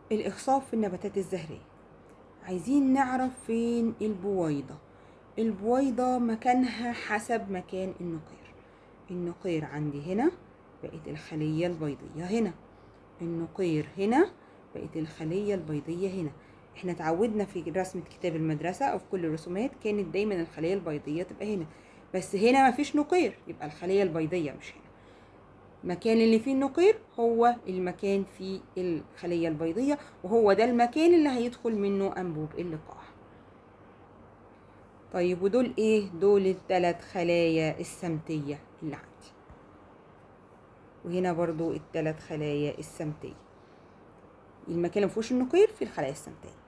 الإخصاب في النباتات الزهرية عايزين نعرف فين البويضة البويضة مكانها حسب مكان النقير النقير عندي هنا بقت الخلية البيضية هنا النقير هنا بقت الخلية البيضية هنا احنا اتعودنا في رسمة كتاب المدرسة او في كل الرسومات كانت دايما الخلية البيضية تبقى هنا بس هنا مفيش نقير يبقى الخلية البيضية مش هنا المكان اللي فيه النقير هو المكان فيه الخلية البيضية وهو ده المكان اللي هيدخل منه أنبوب اللقاح طيب ودول ايه دول الثلاث خلايا السمتية اللي عندي وهنا برضو الثلاث خلايا السمتية المكان اللي مفيهوش النقير في الخلايا السمتية